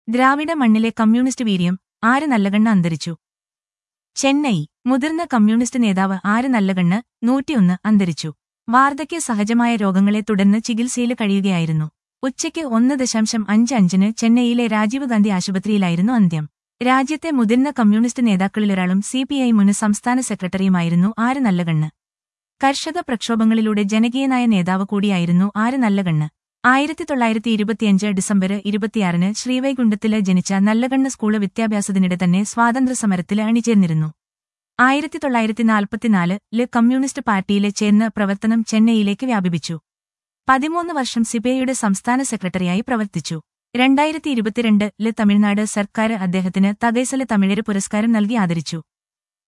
ദ്രാവിഡ മണ്ണിലെ കമ്മ്യൂണിസ്റ്റ് വീര്യം ആര് നല്ലകണ്ണ് അന്തരിച്ചു ചെന്നൈ മുതിർന്ന കമ്മ്യൂണിസ്റ്റ് നേതാവ് ആര് നല്ലകണ്ണ് നൂറ്റിയൊന്ന് അന്തരിച്ചു വാർദ്ധക്യ സഹജമായ രോഗങ്ങളെ തുടർന്ന് ചികിത്സയിൽ കഴിയുകയായിരുന്നു ഉച്ചയ്ക്ക് ഒന്ന് ദശാംശം അഞ്ച് അഞ്ചിന് ചെന്നൈയിലെ രാജീവ് ഗാന്ധി ആശുപത്രിയിലായിരുന്നു അന്ത്യം രാജ്യത്തെ മുതിർന്ന കമ്മ്യൂണിസ്റ്റ് നേതാക്കളിലൊരാളും സി പി ഐ മുൻ സംസ്ഥാന സെക്രട്ടറിയുമായിരുന്നു ആര് നല്ലകണ്ണ് കർഷക പ്രക്ഷോഭങ്ങളിലൂടെ ജനകീയനായ നേതാവ് കൂടിയായിരുന്നു ആര് നല്ലകണ്ണ് ആയിരത്തി തൊള്ളായിരത്തി ഇരുപത്തിയഞ്ച് ഡിസംബർ ഇരുപത്തിയാറിന് ശ്രീവൈകുണ്ഠത്തില് ജനിച്ച നല്ലകണ്ണ് സ്കൂള് വിദ്യാഭ്യാസത്തിനിടെ തന്നെ സ്വാതന്ത്ര്യസമരത്തില് അണിചേർന്നിരുന്നു ആയിരത്തി തൊള്ളായിരത്തി നാൽപ്പത്തിനാല് കമ്മ്യൂണിസ്റ്റ് പാർട്ടിയിലെ ചേർന്ന് പ്രവർത്തനം ചെന്നൈയിലേക്ക് വ്യാപിപ്പിച്ചു പതിമൂന്ന് വർഷം സിബിഐയുടെ സംസ്ഥാന സെക്രട്ടറിയായി പ്രവർത്തിച്ചു രണ്ടായിരത്തി ഇരുപത്തിരണ്ടില് തമിഴ്നാട് സർക്കാർ അദ്ദേഹത്തിന് തകൈസല തമിഴര് പുരസ്കാരം നൽകി ആദരിച്ചു